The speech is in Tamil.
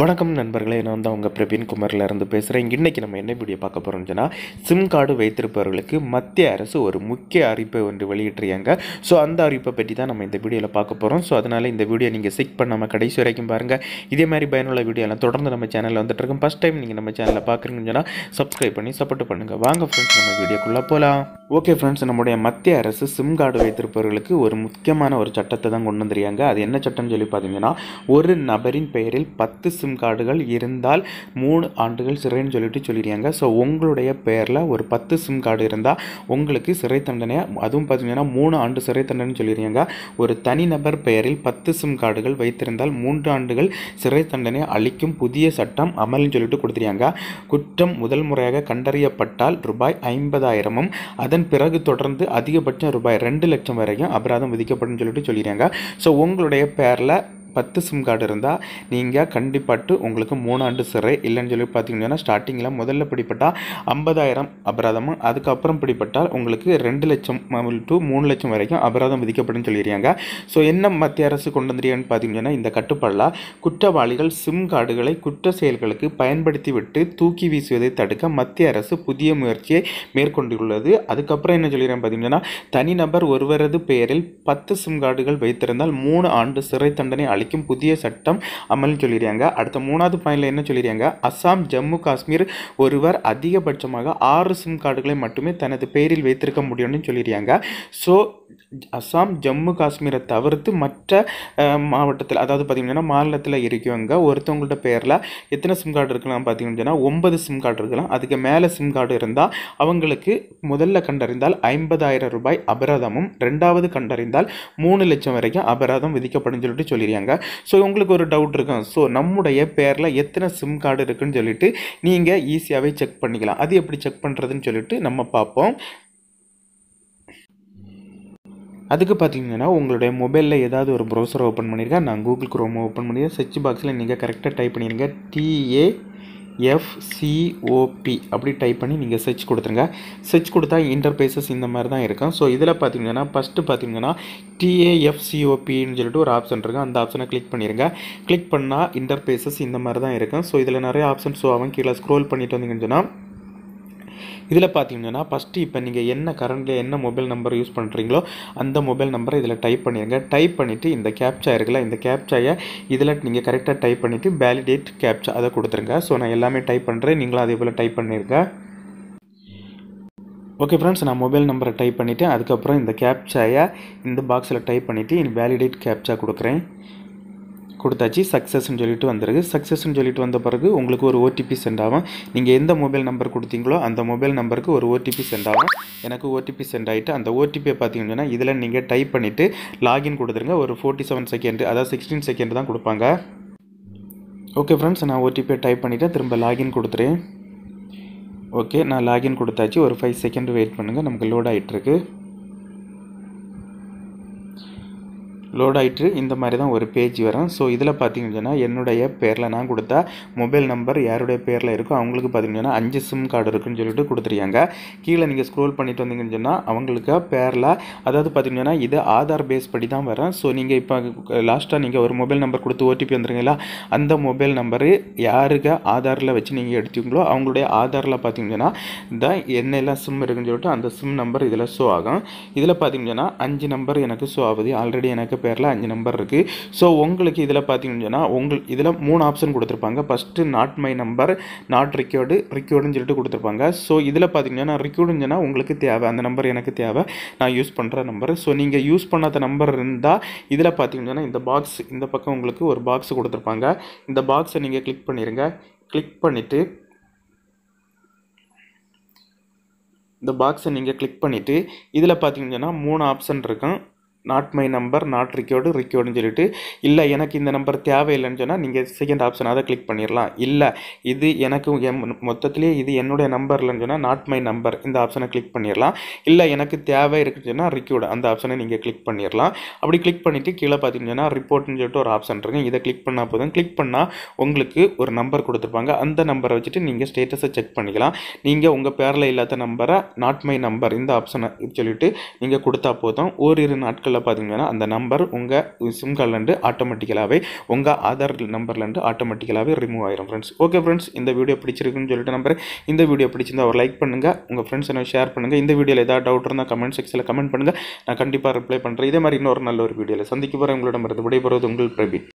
வணக்கம் நண்பர்களே நான் வந்து அவங்க பிரவீன் குமார்ல இருந்து பேசுகிறேன் இன்றைக்கி நம்ம என்ன வீடியோ பார்க்க போகிறோம்னு சொன்னால் சிம் கார்டு வைத்திருப்பவர்களுக்கு மத்திய அரசு ஒரு முக்கிய அறிவிப்பை ஒன்று வெளியிட்டிருக்காங்க ஸோ அந்த அறிவிப்பை பற்றி தான் நம்ம இந்த வீடியோவில் பார்க்க போகிறோம் ஸோ அதனால் இந்த வீடியோ நீங்கள் சிக் பண்ணாமல் கடைசி வரைக்கும் பாருங்கள் இதே மாதிரி பயனுள்ள வீடியோலாம் தொடர்ந்து நம்ம சேனலில் வந்துட்டு இருக்கோம் ஃபஸ்ட் டைம் நீங்கள் நம்ம சேனலில் பார்க்குறீங்கன்னு சொன்னால் சப்ஸ்கிரைப் பண்ணி சப்போர்ட் பண்ணுங்கள் வாங்க ஃப்ரெண்ட்ஸ் நம்ம வீடியோக்குள்ளே போகலாம் ஓகே ஃப்ரெண்ட்ஸ் நம்முடைய மத்திய அரசு சிம் கார்டு வைத்திருப்பவர்களுக்கு ஒரு முக்கியமான ஒரு சட்டத்தை தான் கொண்டு வந்திருக்காங்க அது என்ன சட்டம்னு சொல்லி பார்த்தீங்கன்னா ஒரு நபரின் பெயரில் பத்து சிம் கார்டுகள் இருந்தால் மூணு ஆண்டுகள் சிறைன்னு சொல்லிட்டு சொல்லிடுறாங்க ஸோ உங்களுடைய பெயரில் ஒரு பத்து சிம் கார்டு இருந்தால் உங்களுக்கு சிறை தண்டனை அதுவும் பார்த்தீங்கன்னா மூணு ஆண்டு சிறை தண்டனை சொல்லிடுறாங்க ஒரு தனிநபர் பெயரில் பத்து சிம் கார்டுகள் வைத்திருந்தால் மூன்று ஆண்டுகள் சிறை தண்டனை அளிக்கும் புதிய சட்டம் அமல்னு சொல்லிட்டு கொடுத்துருக்காங்க குற்றம் முதல் முறையாக கண்டறியப்பட்டால் ரூபாய் ஐம்பதாயிரமும் அதன் பிறகு தொடர்ந்து அதிகபட்சம் ரூபாய் ரெண்டு லட்சம் வரைக்கும் அபராதம் விதிக்கப்படும் சொல்லிட்டு சொல்லிடுறாங்க ஸோ உங்களுடைய பேரில் பத்து சிம் கார்டு இருந்தால் நீங்கள் கண்டிப்பாட்டு உங்களுக்கு மூணாண்டு சிறை இல்லைன்னு சொல்லி பார்த்தீங்கன்னா ஸ்டார்டிங்கில் முதல்ல பிடிப்பட்டால் ஐம்பதாயிரம் அபராதமும் அதுக்கப்புறம் பிடிப்பட்டால் உங்களுக்கு ரெண்டு லட்சம் டு மூணு லட்சம் வரைக்கும் அபராதம் விதிக்கப்படும் சொல்லிடுறாங்க ஸோ என்ன மத்திய அரசு கொண்டு வந்துறியான்னு பார்த்தீங்கன்னா இந்த கட்டுப்பாடில் குற்றவாளிகள் சிம் கார்டுகளை குற்ற செயல்களுக்கு பயன்படுத்தி விட்டு தூக்கி வீசுவதை தடுக்க மத்திய அரசு புதிய முயற்சியை மேற்கொண்டுள்ளது அதுக்கப்புறம் என்ன சொல்லிடுறேன் பார்த்தீங்கன்னா தனிநபர் ஒருவரது பெயரில் பத்து சிம் கார்டுகள் வைத்திருந்தால் மூணு ஆண்டு சிறை தண்டனை அளிக்கும் புதிய சட்டம் அமல்னு சொல்லிடுறாங்க அடுத்த மூணாவது பாயிண்டில் என்ன சொல்லிடுறாங்க அஸ்ஸாம் ஜம்மு காஷ்மீர் ஒருவர் அதிகபட்சமாக ஆறு சிம் கார்டுகளை மட்டுமே தனது பெயரில் வைத்திருக்க முடியும்னு சொல்லிடுறாங்க ஸோ அஸ்ஸாம் ஜம்மு காஷ்மீரை தவிர்த்து மற்ற மாவட்டத்தில் அதாவது பார்த்திங்கன்னா மாநிலத்தில் இருக்கவங்க ஒருத்தவங்கள்ட்ட பேரில் எத்தனை சிம் கார்டு இருக்கலாம் பார்த்தீங்கன்னா ஒன்பது சிம் கார்டு இருக்கலாம் அதுக்கு மேலே சிம் கார்டு இருந்தால் அவங்களுக்கு முதல்ல கண்டறிந்தால் ஐம்பதாயிரம் ரூபாய் அபராதமும் ரெண்டாவது கண்டறிந்தால் மூணு லட்சம் வரைக்கும் அபராதம் விதிக்கப்படும் சொல்லிட்டு சொல்லிடுறாங்க ஸோ உங்களுக்கு ஒரு டவுட் இருக்கும் ஸோ நம்முடைய பேரில் எத்தனை சிம் கார்டு இருக்குன்னு சொல்லிட்டு நீங்கள் ஈஸியாகவே செக் பண்ணிக்கலாம் அது எப்படி செக் பண்ணுறதுன்னு சொல்லிட்டு நம்ம பார்ப்போம் அதுக்கு பார்த்தீங்கன்னா உங்களுடைய மொபைலில் ஏதாவது ஒரு ப்ரௌசரை ஓப்பன் பண்ணியிருக்கேன் நான் கூகுள் குரோம் ஓப்பன் பண்ணியிருக்கேன் சர்ச் பாக்ஸில் நீங்கள் கரெக்டாக டைப் பண்ணிடுங்க டிஏ எஃப்சிஓபி அப்படி டைப் பண்ணி நீங்கள் சர்ச் கொடுத்துருங்க சர்ச் கொடுத்தா இன்டர்பேசஸ் இந்த மாதிரி தான் இருக்கும் ஸோ இதில் பார்த்தீங்கன்னா ஃபஸ்ட்டு பார்த்தீங்கன்னா டிஏஎஃப்சிஓபின்னு சொல்லிட்டு ஒரு ஆப்ஷன் இருக்குது அந்த ஆப்ஷனை கிளிக் பண்ணிடுங்க கிளிக் பண்ணால் இன்டர்பேசஸ் இந்த மாதிரி தான் இருக்கும் ஸோ இதில் நிறைய ஆப்ஷன் ஸோ அவன் கீழே ஸ்க்ரோல் பண்ணிட்டு வந்தீங்கன்னு சொன்னால் இதில் பார்த்தீங்கன்னா ஃபஸ்ட்டு இப்போ நீங்கள் என்ன கரண்டில் என்ன மொபைல் நம்பர் யூஸ் பண்ணுறீங்களோ அந்த மொபைல் நம்பரை இதில் டைப் பண்ணிடுங்க டைப் பண்ணிவிட்டு இந்த கேப்சா இருக்குல்ல இந்த கேப்சாயை இதில் நீங்கள் கரெக்டாக டைப் பண்ணிவிட்டு வேலிடேட் கேப்சா அதை கொடுத்துருங்க ஸோ நான் எல்லாமே டைப் பண்ணுறேன் நீங்களும் அதே போல் டைப் பண்ணிருங்க ஓகே ஃப்ரெண்ட்ஸ் நான் மொபைல் நம்பரை டைப் பண்ணிவிட்டு அதுக்கப்புறம் இந்த கேப்சாயை இந்த பாக்ஸில் டைப் பண்ணிவிட்டு இனி வேலிடேட் கேப்சா கொடுக்குறேன் கொடுத்தாச்சு சக்ஸஸ்ன்னு சொல்லிட்டு வந்திருக்கு சக்ஸஸ்ன்னு சொல்லிட்டு வந்த பிறகு உங்களுக்கு ஒரு ஓடிபி சென்ட் ஆகும் நீங்கள் எந்த மொபைல் நம்பர் கொடுத்தீங்களோ அந்த மொபைல் நம்பருக்கு ஒரு ஓடிபி சென்ட் ஆகும் எனக்கு ஓடிபி சென்ட் ஆகிட்டு அந்த ஓடிபியை பார்த்தீங்கன்னா இதில் நீங்கள் டைப் பண்ணிவிட்டு லாகின் கொடுத்துருங்க ஒரு ஃபோர்ட்டி செவன் செகண்ட் அதாவது சிக்ஸ்டீன் செகண்ட் தான் கொடுப்பாங்க ஓகே ஃப்ரெண்ட்ஸ் நான் ஓடிபியை டைப் பண்ணிவிட்டு திரும்ப லாகின் கொடுத்துறேன் ஓகே நான் லாகின் கொடுத்தாச்சு ஒரு ஃபைவ் செகண்ட் வெயிட் பண்ணுங்கள் நமக்கு லோட் ஆகிட்டுருக்கு லோட் ஆகிட்டு இந்த மாதிரி தான் ஒரு பேஜ் வரும் ஸோ இதில் பார்த்தீங்கன்னா என்னுடைய பேரில் நான் கொடுத்தா மொபைல் நம்பர் யாருடைய பேரில் இருக்கோ அவங்களுக்கு பார்த்தீங்கன்னா அஞ்சு சிம் கார்டு இருக்குன்னு சொல்லிட்டு கொடுத்துருக்காங்க கீழே நீங்கள் ஸ்க்ரோல் பண்ணிட்டு வந்தீங்கன்னு சொன்னால் அவங்களுக்கு பேரில் அதாவது பார்த்தீங்கன்னா இது ஆதார் பேஸ் படி தான் வரும் ஸோ நீங்கள் இப்போ லாஸ்ட்டாக நீங்கள் ஒரு மொபைல் நம்பர் கொடுத்து ஓடிபி வந்துருங்களா அந்த மொபைல் நம்பரு யாருக்கு ஆதாரில் வச்சு நீங்கள் எடுத்தீங்களோ அவங்களுடைய ஆதாரில் பார்த்தீங்கன்னா இந்த என்னெல்லாம் சிம் இருக்குன்னு சொல்லிட்டு அந்த சிம் நம்பர் இதில் ஷோ ஆகும் இதில் பார்த்தீங்கன்னா அஞ்சு நம்பர் எனக்கு ஷோ ஆகுது ஆல்ரெடி எனக்கு பேரில் அஞ்சு நம்பர் இருக்குது ஸோ உங்களுக்கு இதில் பார்த்தீங்கன்னா உங்களுக்கு இதில் மூணு ஆப்ஷன் கொடுத்துருப்பாங்க first not my number not required ரிக்யூர்டுன்னு சொல்லிட்டு கொடுத்துருப்பாங்க ஸோ இதில் பார்த்தீங்கன்னா ரிக்யூர்டுன்னு சொன்னால் உங்களுக்கு தேவை அந்த நம்பர் எனக்கு தேவை நான் யூஸ் பண்ணுற நம்பர் ஸோ நீங்கள் யூஸ் பண்ணாத நம்பர் இருந்தால் இதில் பார்த்தீங்கன்னா இந்த பாக்ஸ் இந்த பக்கம் உங்களுக்கு ஒரு பாக்ஸ் கொடுத்துருப்பாங்க இந்த பாக்ஸை நீங்கள் கிளிக் பண்ணிடுங்க கிளிக் பண்ணிவிட்டு இந்த பாக்ஸை நீங்கள் கிளிக் பண்ணிவிட்டு இதில் பார்த்தீங்கன்னா மூணு ஆப்ஷன் இருக்கும் not my number not required ரிக்யூர்டுன்னு சொல்லிட்டு இல்லை எனக்கு இந்த நம்பர் தேவையில்லைன்னு சொன்னால் நீங்கள் செகண்ட் ஆப்ஷன் அதை கிளிக் பண்ணிடலாம் இல்லை இது எனக்கு என் மொத்தத்திலேயே இது என்னுடைய நம்பர் இல்லைன்னு சொன்னால் நாட் மை நம்பர் இந்த ஆப்ஷனை கிளிக் பண்ணிடலாம் இல்லை எனக்கு தேவை இருக்குன்னு சொன்னால் ரிக்யூர்டு அந்த ஆப்ஷனை நீங்கள் கிளிக் பண்ணிடலாம் அப்படி கிளிக் பண்ணிவிட்டு கீழே பார்த்தீங்கன்னா ரிப்போர்ட்னு சொல்லிட்டு ஒரு ஆப்ஷன் இருக்குது இதை கிளிக் பண்ணால் போதும் கிளிக் பண்ணால் உங்களுக்கு ஒரு நம்பர் கொடுத்துருப்பாங்க அந்த நம்பரை வச்சுட்டு நீங்கள் ஸ்டேட்டஸை செக் பண்ணிக்கலாம் நீங்கள் உங்கள் பேரில் இல்லாத நம்பரை நாட் மை நம்பர் இந்த ஆப்ஷனை சொல்லிட்டு நீங்கள் கொடுத்தா போதும் ஓரிரு நாட்கள் நாட்களில் பார்த்தீங்கன்னா அந்த நம்பர் உங்கள் சிம் கார்ட்லேருந்து ஆட்டோமேட்டிக்கலாகவே உங்கள் ஆதார் நம்பர்லேருந்து ஆட்டோமேட்டிக்கலாகவே ரிமூவ் ஆயிரும் ஃப்ரெண்ட்ஸ் ஓகே ஃப்ரெண்ட்ஸ் இந்த வீடியோ பிடிச்சிருக்குன்னு சொல்லிட்டு நம்புறேன் இந்த வீடியோ பிடிச்சிருந்தா ஒரு லைக் பண்ணுங்கள் உங்கள் ஃப்ரெண்ட்ஸ் என்ன ஷேர் பண்ணுங்கள் இந்த வீடியோவில் ஏதாவது டவுட் இருந்தால் கமெண்ட் செக்ஷனில் கமெண்ட் பண்ணுங்கள் நான் கண்டிப்பாக ரிப்ளை பண்ணுறேன் இதே மாதிரி இன்னொரு நல்ல ஒரு வீடியோவில் சந்திக்க போகிறேன் உங்களிடமிருந்து விடைபெறுவது உங்கள் பிரபீன்